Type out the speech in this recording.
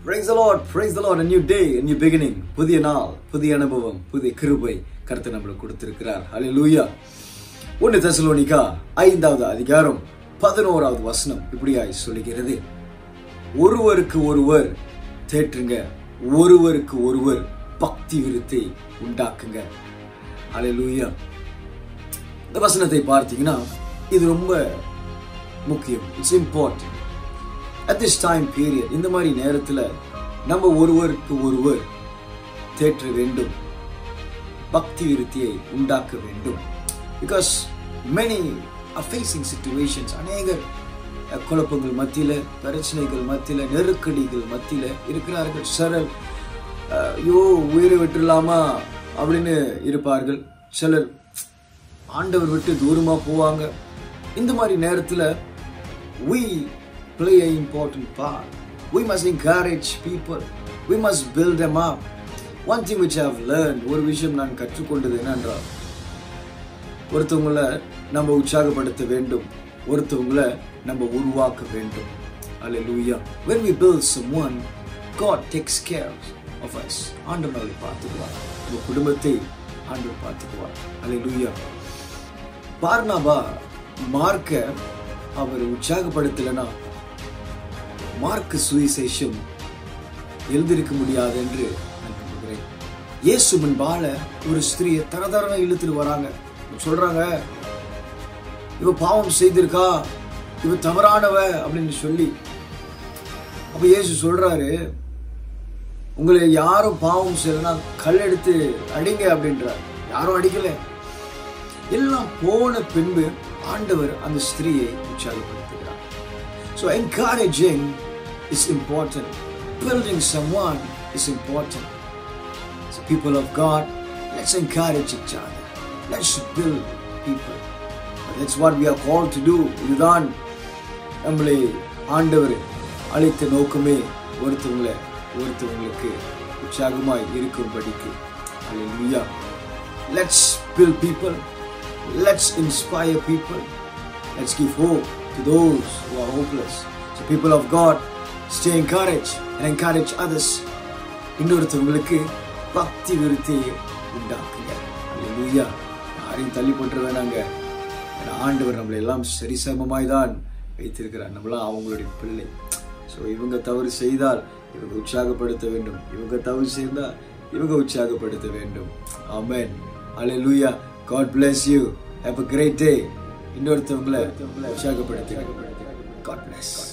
Praise the Lord, praise the Lord, a new day, a new beginning. புதிய நாள், புதிய அனுபவம், புதிய கிருபை கர்த்தர் நம்மளுக்கு கொடுத்திருக்கிறார். ஹalleluya. ஒன்று தெசலோனிக்கா ஐந்தாவது அதிகாரம் பதினோராவது வசனம் இப்படியாய் சொல்லுகிறது ஒருவருக்கு ஒருவர் தேற்றுங்க ஒருவருக்கு ஒருவர் பக்தி விருத்தை உண்டாக்குங்க ஹalleluya. இந்த வசனத்தை பார்த்தீங்கன்னா இது ரொம்ப முக்கியம் it's important at this time period இந்த மாதிரி நேரத்தில் நம்ம ஒருவருக்கு ஒருவர் தேற்ற வேண்டும் பக்தி விருத்தியை உண்டாக்க வேண்டும் because many are facing situations அநேகர் அஹ், குழப்பங்கள் மத்தியில் பிரச்சனைகள் மத்தியில் நெருக்கடிகள் மத்தியில் இருக்கிறார்கள் சிலர் அஹ், ஐயோ உயிரை விட்டுடலாமா அப்படின்னு இருப்பார்கள் சிலர் ஆண்டவர் விட்டு தூரமா போவாங்க இந்த மாதிரி நேரத்தில் we play an important part. We must encourage people. We must build them up. One thing which I have learned, ஒரு விஷயம் நான் கற்றுக்கொண்டது என்னென்றால் ஒருத்தவங்களை நம்ம உற்சாகப்படுத்த வேண்டும் ஒருத்தவங்களை நம்ம உருவாக்க வேண்டும் Hallelujah. When we build someone, God takes care of us. ஆண்டவர் நம்மளை பார்த்துக்குவார் நம்ம குடும்பத்தை ஆண்டவர் பார்த்துக்குவார் Hallelujah. பார்னாபா மார்க்க அவர் உற்சாகப்படுத்தலைன்னா மார்க்கு சுவிசேஷம் எழுதியிருக்க முடியாது என்று நான் நம்புகிறேன் இயேசு முன்பால ஒரு ஸ்திரியை தரதரன இழுத்துட்டு வராங்க சொல்றாங்க இவ பாவம் செய்திருக்கா இவ தவறானவ அப்படின்னு சொல்லி அப்ப இயேசு சொல்றாரு உங்களை யாரும் பாவம் செய்யலன்னா கல் எடுத்து அடிங்க அப்படின்றார் யாரும் அடிக்கல எல்லாம் போன பின்பு ஆண்டவர் அந்த ஸ்திரியை உற்சாகப்படுத்துகிறார் so encouraging is important building someone is important so people of God let's encourage each other let's build people that's what we are call to do இதுதான் நம்மளை ஆண்டவர் அழைத்த நோக்கமே ஒருத்தவங்களை ஒருத்தவங்களுக்கு உற்சாகமாய் இருக்கும்படிக்கு அல்லேலூயா Let's build people. Let's inspire people. Let's give hope to those who are hopeless. So, people of God, stay encouraged and encourage others. இன்னொருத்தவங்களுக்கு பக்தி விருத்தியை உண்டாக்குங்க அல்லேலூயா யாரையும் தள்ளி போட்டுற வேணாங்க ஏன்னா ஆண்டவர் நம்மளை எல்லாம் சரிசமமாய் தான் வைத்திருக்கிறார் நம்மளாம் அவங்களுடைய பிள்ளை ஸோ இவங்க தவறு செய்தால் இவங்க உற்சாகப்படுத்த வேண்டும் இவங்க தவறு செய்தால் இவங்க உற்சாகப்படுத்த வேண்டும் amen hallelujah God bless you have a great day இன்னொருத்தவங்களை உற்சாகப்படுத்துங்க காட் bless